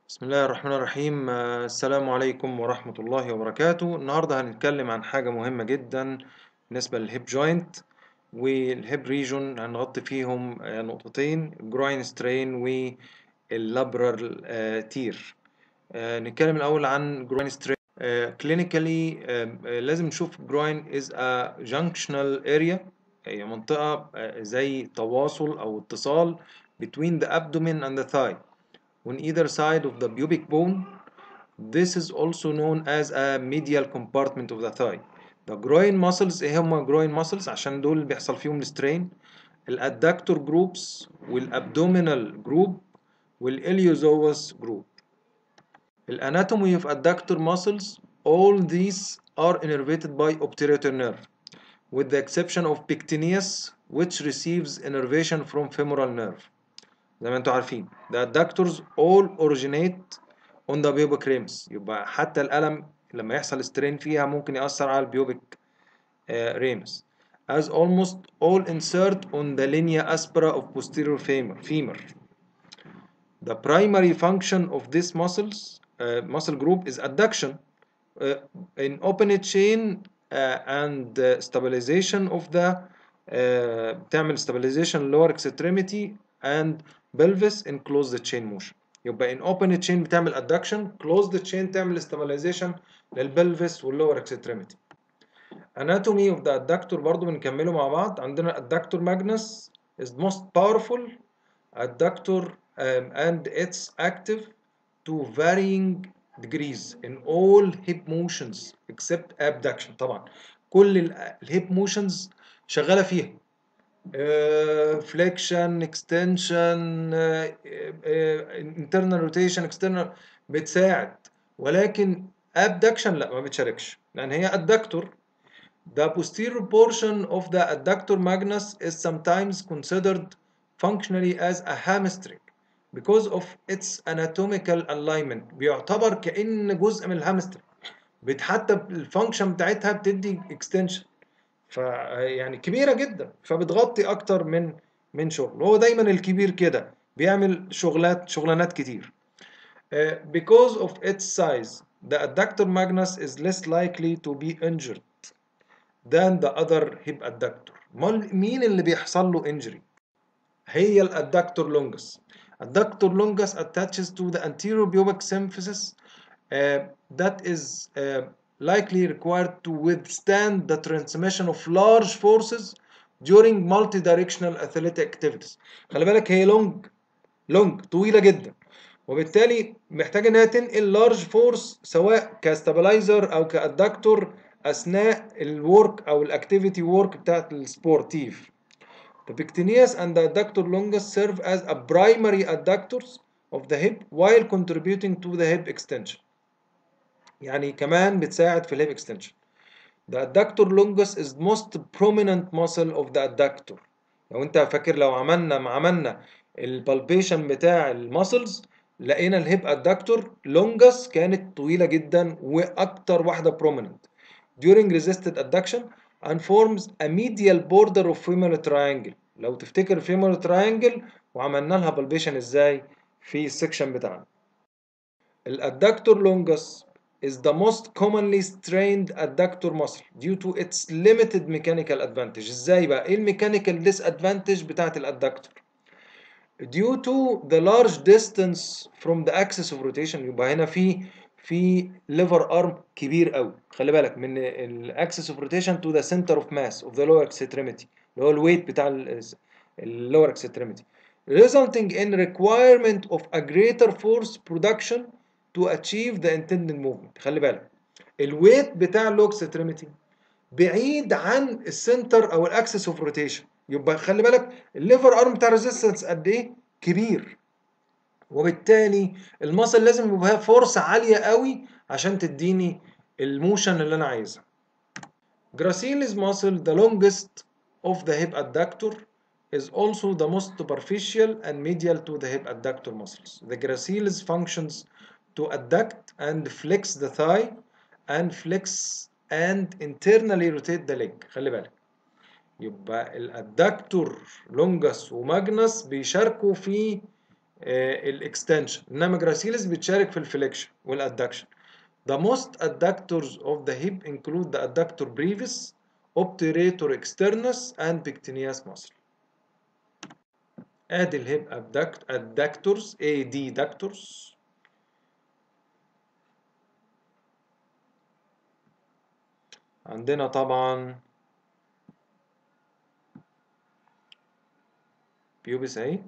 بسم الله الرحمن الرحيم آه، السلام عليكم ورحمة الله وبركاته النهاردة هنتكلم عن حاجة مهمة جدا بالنسبة للهيب جوينت والهيب ريجون هنغطي فيهم آه، نقطتين جروين سترين واللابرال تير نتكلم الأول عن جروين سترين كلينيكالي لازم نشوف جروين is a junctional area هي منطقة آه، زي تواصل أو اتصال between the abdomen and the thigh on either side of the pubic bone. This is also known as a medial compartment of the thigh. The groin muscles ايه هما groin muscles عشان دول اللي بيحصل فيهم السترين الادكتور جروبس والابدومينال جروب والاليوزوس جروب الاناتومي of adductor muscles all these are innervated by obturator nerve with the exception of pectineus which receives innervation from femoral nerve زي ما انتوا عارفين the adductors all originate on the pubic rings يبقى حتى الألم لما يحصل سترين فيها ممكن يأثر على البيوبك ريمز as almost all insert on the linea aspera of posterior femur femur the primary function of this muscles uh, muscle group is adduction uh, in open chain uh, and uh, stabilization of the uh, بتعمل stabilization lower extremity and pelvis in closed chain motion يبقى in open chain بتعمل adduction closed chain تعمل stabilization للبلفس والlower extremity anatomy of the adductor برضو بنكمله مع بعض عندنا adductor magnus is most powerful adductor um, and it's active to varying degrees in all hip motions except abduction طبعا كل الهيب motions شغالة فيها فليكشن اكستنشن internal rotation external بتساعد ولكن abduction لا ما بتشاركش لان هي adductor the posterior portion of the adductor magnus is sometimes considered functionally as a hamstring because of its anatomical alignment بيعتبر كأن جزء من الهامسترنج حتى الفانكشن بتاعتها بتدي extension فيعني كبيره جدا فبتغطي اكتر من من شغل هو دايما الكبير كده بيعمل شغلات شغلانات كتير Uh, because of its size the adductor magnus is less likely to be injured than the other hip adductor مال- مين اللي بيحصل له injury هي الادكتور longus adductor longus attaches to the anterior pubic symphysis uh, that is uh, likely required to withstand the transmission of large forces during multi-directional athletic activities خلي بالك هي لونج لونج طويلة جدا وبالتالي محتاجة انها تنقل لارج فورس سواء كستابلايزر او كادكتور اثناء الورك او الاكتيفيتي ورك بتاعت السبورتيف The pectineus and the adductor longus serve as a primary adductors of the hip while contributing to the hip extension. يعني كمان بتساعد في الهيب extension. The adductor longus is most prominent muscle of the adductor. لو انت فاكر لو عملنا عملنا البالبيشن بتاع المسلز لقينا الهيب adductor longus كانت طويلة جدا واكتر واحدة prominent during resisted adduction and forms a medial border of femoral triangle. لو تفتكر femoral triangle وعملنا لها بالبيشن ازاي في السكشن بتاعنا. الادكتور longus is the most commonly strained adductor muscle due to its limited mechanical advantage ازاي بقى ايه الميكانيكال disadvantage بتاعت الادكتور due to the large distance from the axis of rotation يبقى هنا في في lever arm كبير قوي خلي بالك من الاكسس اوف روتيشن to the center of mass of the lower extremity اللي هو الويت بتاع ال lower extremity resulting in requirement of a greater force production to achieve the intended movement خلي بالك الويت بتاع اللو اكستريميتي بعيد عن السنتر او الاكسس اوف روتيشن يبقى خلي بالك الليفر ارم بتاع ريزيستنس قد ايه كبير وبالتالي المصل لازم يبقى فيها فورس عاليه قوي عشان تديني الموشن اللي انا عايزها Gracilis muscle the longest of the hip adductor is also the most superficial and medial to the hip adductor muscles. The gracilis functions to adduct and flex the thigh and flex and internally rotate the leg خلي بالك يبقى الادكتور لونجس وماجنس بيشاركوا في الاكستنشن انما جراسيلس بتشارك في الفليكشن والادكشن The most adductors of the hip include the adductor brevis, obturator externus and pectineus muscle. ادي الهيب abduct adductors adductors عندنا طبعا بيوبس اهي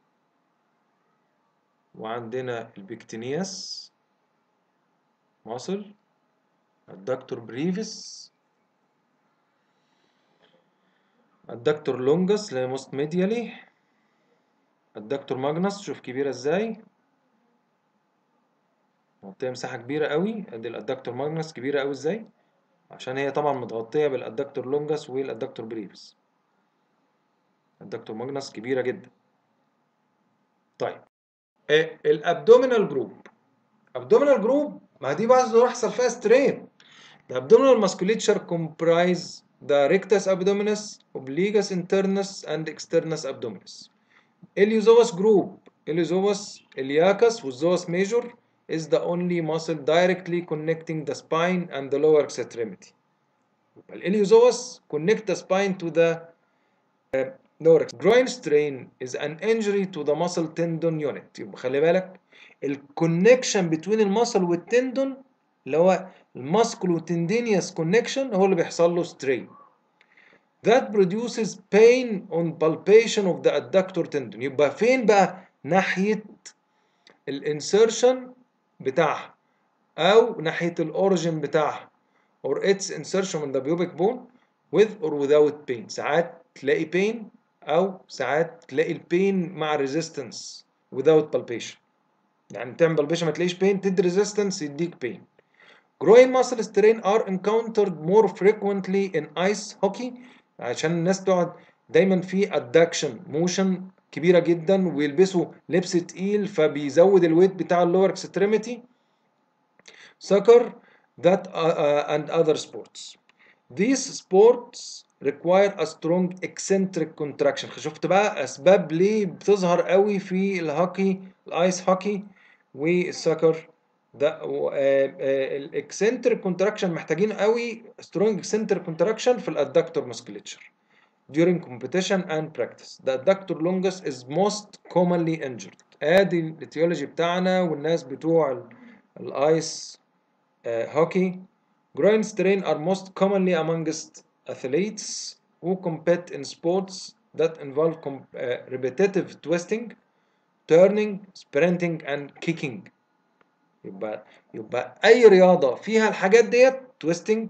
وعندنا البكتينياس ماسل الدكتور بريفيس الدكتور لونجس اللي هي موست ميديالي الدكتور ماجنس شوف كبيرة ازاي مغطية مساحة كبيرة قوي ادي الادكتور ماجنس كبيرة قوي ازاي عشان هي طبعا متغطية بالادكتور لونجس والادكتور بريفيس الدكتور ماجنس كبيرة جدا طيب إيه الابدومينال جروب abdominal جروب ما دي برضه يحصل فيها سترين the abdominal musculature comprise the rectus abdominis obliquus internus and externus abdominis Iliopsoas group Iliopsoas iliacus والzoas major is the only muscle directly connecting the spine and the lower extremity الإليوزوس connect the spine to the uh, lower groin strain is an injury to the muscle tendon unit يبقى خلي بالك الكونكشن بين المسل والتندون اللي هو الماسكولو تندينيوس كونكشن هو اللي بيحصل له strain that produces pain on palpation of the adductor tendon يبقى فين بقى ناحية الانسرشن بتاعها او ناحية الاوريجن بتاعها or its insertion in the pubic bone with or without pain ساعات تلاقي pain او ساعات تلاقي البين مع resistance without palpation يعني تعمل palpation ما تلاقيش pain تدي resistance يديك pain groin muscle strain are encountered more frequently in ice hockey عشان الناس تقعد دايما في adduction motion كبيره جدا ويلبسوا لبس تقيل فبيزود الويت بتاع اللور اكستريميتي soccer that uh, uh, and other sports these sports require a strong eccentric contraction شفت بقى اسباب ليه بتظهر قوي في الهوكي الايس هوكي والسكر ده الاكسنتريك كونتراكشن محتاجين قوي سترونج اكسنتريك كونتراكشن في الادكتور مسكلتشر during competition and practice the adductor longus is most commonly injured ادي الاتيولوجي بتاعنا والناس بتوع الايس هوكي groin strain are most commonly amongst athletes who compete in sports that involve uh, repetitive twisting turning sprinting and kicking يبقى يبقى اي رياضه فيها الحاجات ديت twisting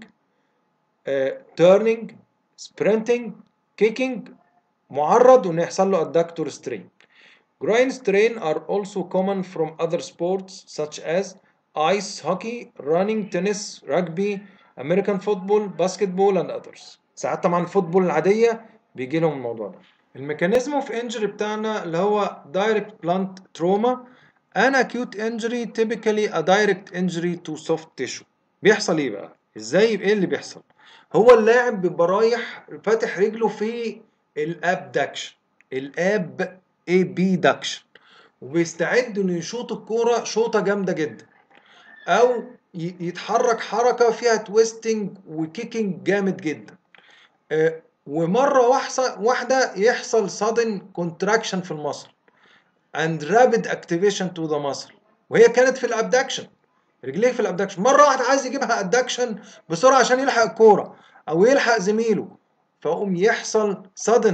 uh, turning sprinting kicking معرض انه يحصل له adductor strain groin strain are also common from other sports such as ice hockey running tennis rugby American football basketball and others ساعات طبعا الفوتبول العاديه بيجي لهم الموضوع ده الميكانيزم اوف انجري بتاعنا اللي هو direct blunt trauma an acute injury typically a direct injury to soft tissue بيحصل ايه بقى ازاي ايه اللي بيحصل هو اللاعب بيبقى رايح فاتح رجله في الابدكشن الاب اي بي دكشن وبيستعد انه يشوط الكوره شوطه جامده جدا او يتحرك حركه فيها تويستنج وكيكنج جامد جدا أه ومره واحده يحصل sudden contraction في المصل and rapid activation to the muscle وهي كانت في الابدكشن رجليه في الابدكشن مره واحده عايز يجيبها ادكشن بسرعه عشان يلحق الكوره او يلحق زميله فيقوم يحصل sudden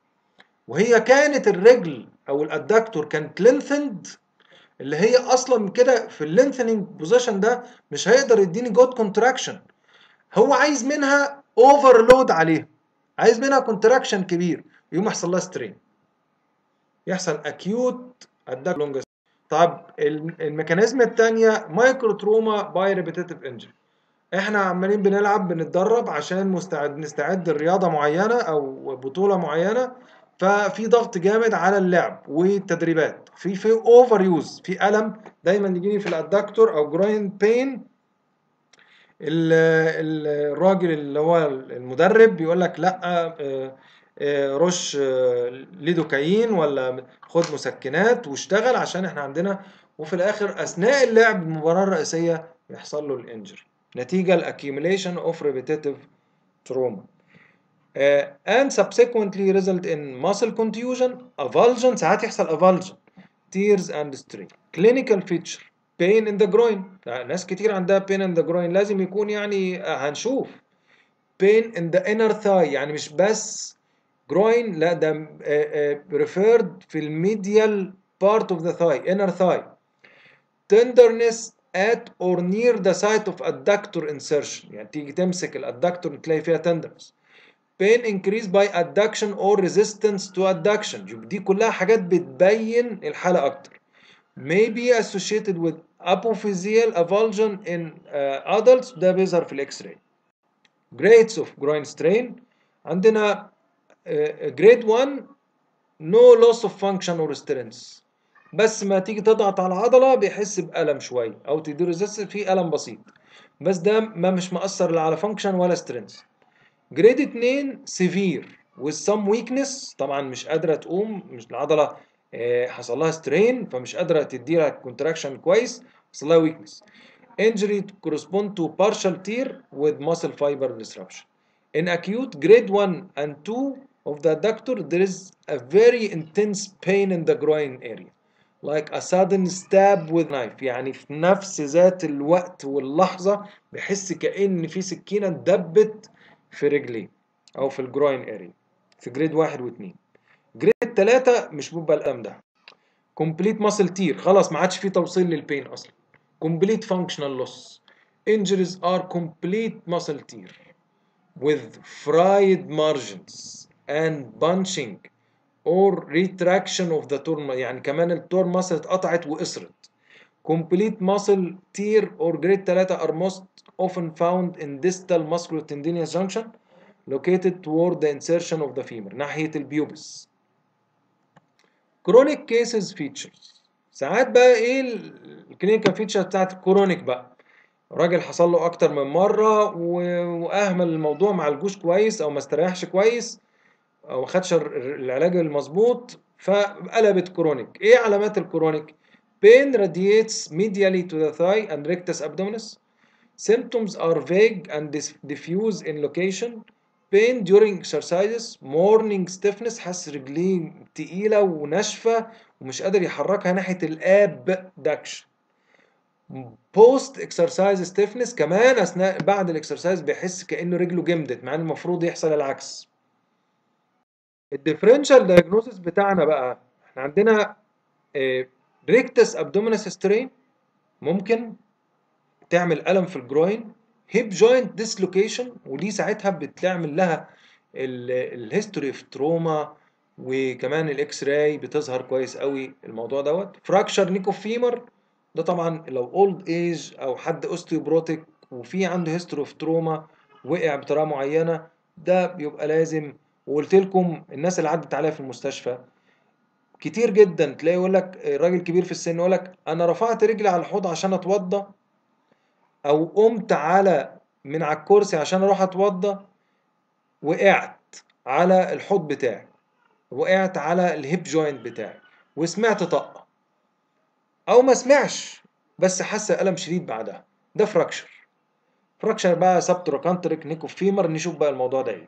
وهي كانت الرجل او الادكتور كانت لينثند اللي هي اصلا كده في اللينثنينج بوزيشن ده مش هيقدر يديني جود كونتراكشن هو عايز منها اوفرلود عليها عايز منها كونتراكشن كبير يقوم يحصل لها سترين يحصل اكيوت اداك لونجست طب الميكانيزم الثانيه مايكرو تروما باي ريبيتيتيف انجري احنا عمالين بنلعب بنتدرب عشان مستعد نستعد لرياضه معينه او بطوله معينه ففي ضغط جامد على اللعب والتدريبات في في اوفر يوز في الم دايما يجيني في الادكتور او جراين بين الراجل اللي هو المدرب بيقول لك لا آه، رش آه، ليدوكاين ولا خد مسكنات واشتغل عشان احنا عندنا وفي الاخر اثناء اللعب المباراه الرئيسيه يحصل له الانجري نتيجه الاكيوميليشن اوف ريبيتيتيف تروما and subsequently result in muscle contusion avulsion ساعات يحصل avulsion tears and strain clinical feature pain in the groin ناس كتير عندها pain in the groin لازم يكون يعني هنشوف pain in the inner thigh يعني مش بس groin لا ده referred في الميديال part of the thigh inner thigh tenderness at or near the site of adductor insertion يعني تيجي تمسك الادكتور تلاقي فيها tenderness pain increased by adduction or resistance to adduction دي كلها حاجات بتبين الحالة أكتر may be associated with apophyseal avulsion in uh, adults ده بيظهر في الاكس راي grades of groin strain عندنا uh, grade 1 no loss of function or strength بس ما تيجي تضغط على العضلة بيحس بألم شوية أو تدي ريزيستنس في ألم بسيط بس ده ما مش مأثر لا على فانكشن ولا سترينث جريد 2 سيفير with some weakness طبعا مش قادرة تقوم مش العضلة آه، حصل لها سترين فمش قادرة تدي لها كونتراكشن كويس حصل لها weakness injury correspond to partial tear with muscle fiber disruption in acute grade 1 and 2 of the adductor there is a very intense pain in the groin area like a sudden stab with knife يعني في نفس ذات الوقت واللحظة بيحس كأن في سكينة دبت في رجليه أو في الجروين اريا في جريد واحد واثنين جريد ثلاثة مش بيبقى الألم ده كومبليت ماسل تير خلاص ما عادش في توصيل للبين أصلا complete functional loss injuries are complete muscle tear with fried margins and bunching or retraction of the torn يعني كمان التور ماسل اتقطعت وقصرت complete muscle tear or grade 3 are most often found in distal musculotendinous junction located toward the insertion of the femur ناحية البيوبس chronic cases features ساعات بقى ايه الكلينيكال فيتشر بتاعت الكرونيك بقى راجل حصل له اكتر من مره و- واهمل الموضوع مع الجوش كويس او ما استريحش كويس او ما خدش الر- العلاج المظبوط فقلبت كرونيك ايه علامات الكرونيك pain radiates medially to the thigh and rectus abdominis symptoms are vague and dis- diffuse in location pain during exercises morning stiffness حس رجليه تقيلة وناشفة ومش قادر يحركها ناحية الابدكشن بوست اكسرسايز ستيفنس كمان اثناء بعد الاكسرسايز بيحس كانه رجله جمدت مع ان المفروض يحصل العكس الديفرنشال دايجنوستس بتاعنا بقى احنا عندنا ريكتس ابدومينس سترين ممكن تعمل الم في الجروين هيب جوينت ديسلوكيشن ودي ساعتها بتعمل لها الهيستوري اوف تروما وكمان الاكس راي بتظهر كويس قوي الموضوع دوت فراكشر نيكو فيمر ده طبعا لو اولد ايج او حد اوستيوبروتيك وفي عنده هيستوري اوف تروما وقع بطريقه معينه ده بيبقى لازم وقلت لكم الناس اللي عدت عليها في المستشفى كتير جدا تلاقي يقول لك راجل كبير في السن يقول لك انا رفعت رجلي على الحوض عشان اتوضى او قمت على من على الكرسي عشان اروح اتوضى وقعت على الحوض بتاعي وقعت على الهيب جوينت بتاعي وسمعت طقه او ما سمعش بس حس الم شديد بعدها ده فراكشر فراكشر بقى سبتروكانتريك نيكو فيمر نشوف بقى الموضوع ده ايه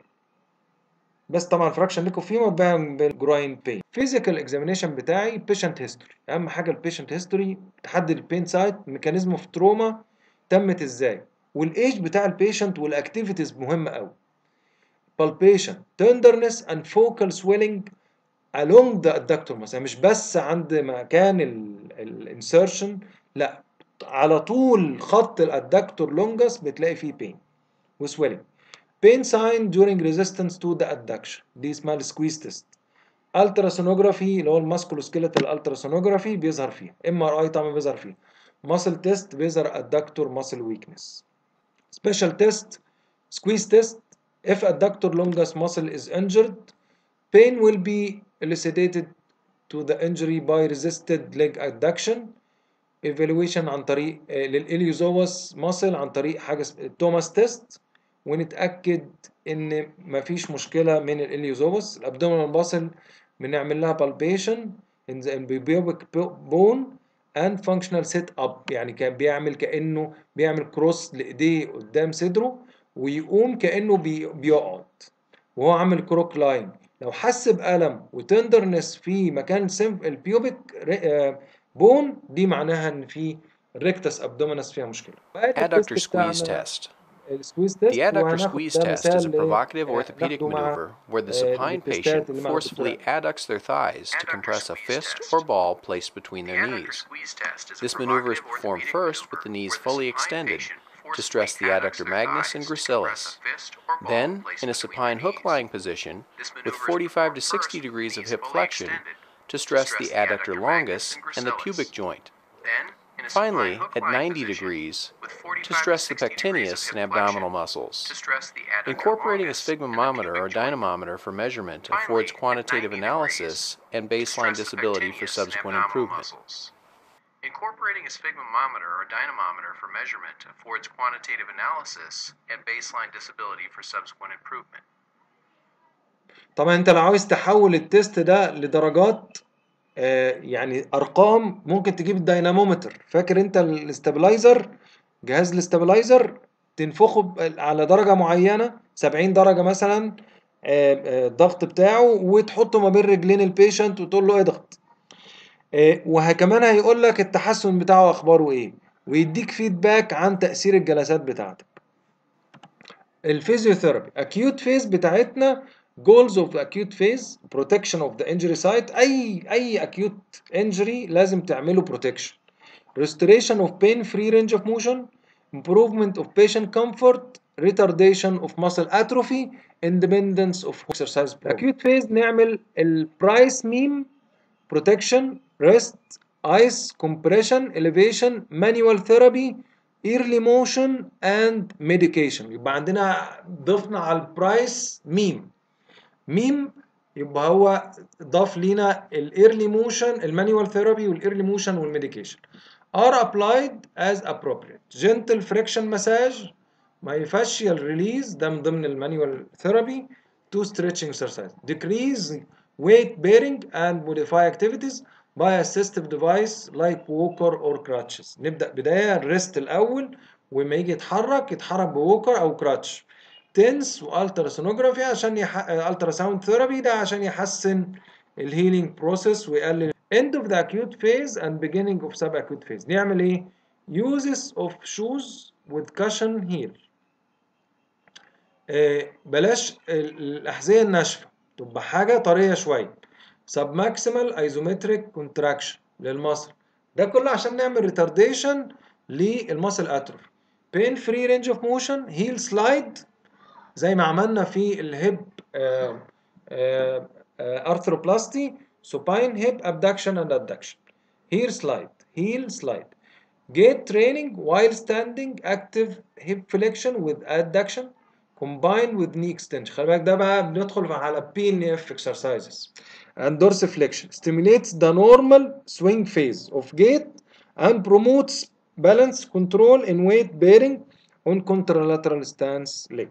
بس طبعا فراكشر نيكو فيمر بقى بالجروين بين فيزيكال اكزامينيشن بتاعي بيشنت هيستوري اهم حاجه البيشنت هيستوري تحدد البين سايت ميكانيزم اوف تروما تمت ازاي والايج بتاع البيشنت والاكتيفيتيز مهمه قوي palpation tenderness and focal swelling along the adductor مثلا مش بس عند مكان الانسرشن لا على طول خط الادكتور لونجس بتلاقي فيه pain وسويلنج pain sign during resistance to the adduction دي اسمها السكويز تيست التراسونوجرافي اللي هو الماسكولوسكيلتال التراسونوجرافي بيظهر فيها ام ار اي طبعا بيظهر فيها muscle test بيظهر adductor muscle weakness special test squeeze test if adductor longus muscle is injured pain will be elicited to the injury by resisted leg adduction evaluation عن طريق للإليوزوس muscle عن طريق حاجة توماس تيست ونتاكد ان مفيش مشكله من الاليوزوبس الابدومينال باسل بنعمل لها بالبيشن in the pubic bone and functional set up يعني كان بيعمل كانه بيعمل كروس لايديه قدام صدره ويقوم كانه بي بيقعد وهو عامل كروك لاين لو حس بألم وتندرنس في مكان سيمف البيوبيك بون دي معناها ان في الريكتس ابدومينس فيها مشكله Adductor squeeze test. السكويز The تيست adductor squeeze test is a provocative orthopedic maneuver where the supine patient forcefully adducts their thighs to compress a fist or ball placed between their knees. This maneuver is performed first with the knees fully extended to stress the adductor magnus and gracilis. Then, in a supine hook lying position with 45 to 60 degrees of hip flexion to stress the adductor longus and the pubic joint. Finally, at 90 degrees, to stress the pectineus and abdominal muscles. Incorporating a sphygmomanometer or dynamometer for measurement affords quantitative analysis and baseline disability for subsequent improvement. Incorporating a sphygmomanometer or dynamometer for measurement affords quantitative analysis and baseline disability for subsequent improvement. طبعا انت لو عاوز تحول التيست ده لدرجات آه، يعني ارقام ممكن تجيب الدينامومتر فاكر انت الاستابلايزر جهاز الاستابلايزر تنفخه ب- على درجه معينه 70 درجه مثلا آه، آه، الضغط بتاعه وتحطه ما بين رجلين البيشنت وتقول له اضغط آه، وكمان هيقول لك التحسن بتاعه اخباره ايه ويديك فيدباك عن تاثير الجلسات بتاعتك الفيزيوثيرابي acute phase بتاعتنا goals of the acute phase protection of the injury site اي اي acute injury لازم تعمله protection restoration of pain free range of motion improvement of patient comfort retardation of muscle atrophy independence of exercise program. acute phase نعمل البرايس ميم protection rest ice compression elevation manual therapy early motion and medication يبقى عندنا ضفنا على البرايس ميم ميم يبقى هو ضاف لينا الايرلي موشن المانيوال ثيرابي والايرلي موشن والميديكيشن are applied as appropriate gentle friction massage myofascial release ده من ضمن المانيوال ثيرابي to stretching exercise decrease weight bearing and modify activities by assistive device like walker or crutches نبدأ بداية الريست الأول وما يجي يتحرك يتحرك بووكر أو كراتش تنس والتراسونوجرافي عشان يح... الترا ساوند ثيرابي ده عشان يحسن الهيلينج بروسيس ويقلل end of the acute phase and beginning of subacute phase نعمل ايه uses of shoes with cushion heel آه بلاش ال- الأحذية الناشفة تبقى حاجة طرية شوية submaximal isometric contraction للمصل ده كله عشان نعمل retardation للمصل اتروفي pain free range of motion heel slide زي ما عملنا في الهيب ارثروبلاستي supine hip abduction and adduction heel slide heel slide gait training while standing active hip flexion with adduction combined with knee extension خلي بالك ده بقى بندخل على PNF exercises and dorsiflexion stimulates the normal swing phase of gait and promotes balance control in weight bearing on contralateral stance leg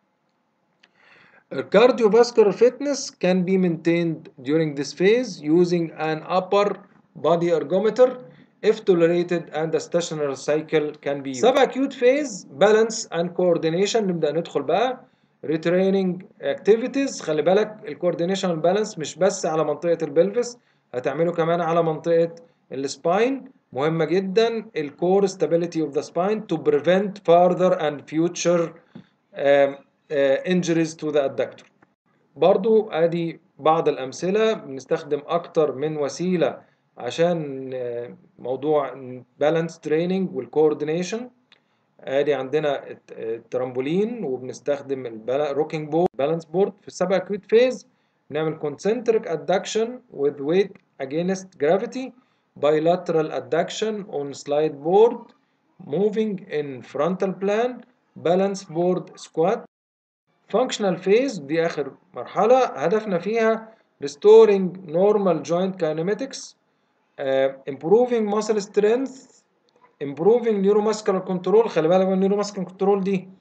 Cardiovascular fitness can be maintained during this phase using an upper body ergometer if tolerated and a stationary cycle can be used. Subacute phase balance and coordination نبدأ ندخل بقى retraining activities خلي بالك الكوردينيشن والبالانس مش بس على منطقة البلفس هتعمله كمان على منطقة السباين مهمة جدا الكور stability of the spine to prevent further and future um, uh, injuries to the adductor برضو ادي بعض الامثله بنستخدم اكتر من وسيله عشان آه، موضوع بالانس تريننج والكوردينيشن ادي عندنا الت- الترامبولين وبنستخدم الروكينج بورد بالانس بورد في السبع اكيوت فيز بنعمل concentric adduction with weight against gravity bilateral adduction on slide board moving in frontal plan balance board squat functional phase دي آخر مرحلة هدفنا فيها restoring normal joint kinematics uh, improving muscle strength improving neuromuscular control خلي بالك من neuromuscular control دي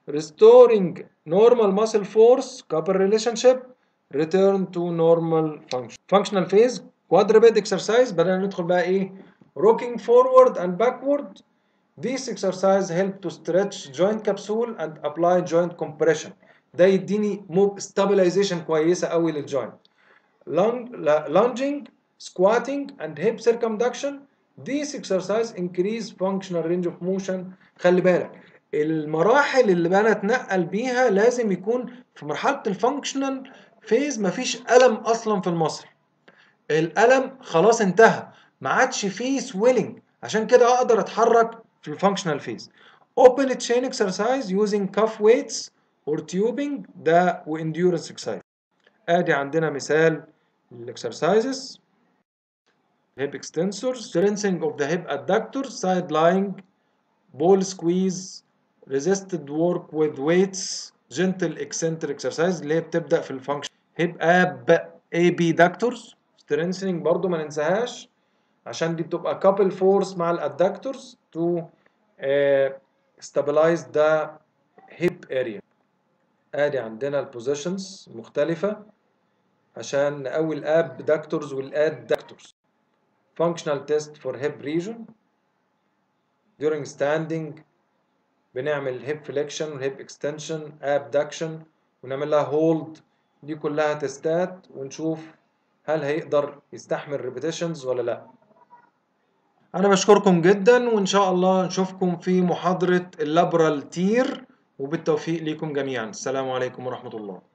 restoring normal muscle force couple relationship return to normal function functional phase quadruped exercise بدأنا ندخل بقى ايه rocking forward and backward This exercise help to stretch joint capsule and apply joint compression. ده يديني موب stabilization كويسة قوي للجوينت. Lunging, squatting and hip circumduction. This exercise increase functional range of motion. خلي بالك المراحل اللي انا اتنقل بيها لازم يكون في مرحلة الفانكشنال فيز مفيش ألم أصلا في المصل. الألم خلاص انتهى ما عادش فيه سويلنج عشان كده أقدر أتحرك في الفانكشنال فيز open chain exercise using cuff weights or tubing ده وانديورنس exercise ادي عندنا مثال الاكسرسايزز hip extensors strengthening of the hip adductors side lying ball squeeze resisted work with weights gentle eccentric exercise اللي هي بتبدا في الفانكشن hip ab abductors strengthening برضو ما ننساهاش عشان دي بتبقى couple force مع الادكتورز to uh, stabilize the hip area ادي عندنا البوزيشنز مختلفة عشان نقوي الابدكتورز والادكتورز functional test for hip region during standing بنعمل hip flexion hip extension abduction ونعمل لها hold دي كلها تستات ونشوف هل هيقدر يستحمل repetitions ولا لا انا بشكركم جدا وان شاء الله نشوفكم في محاضرة اللابرال تير وبالتوفيق ليكم جميعا السلام عليكم ورحمة الله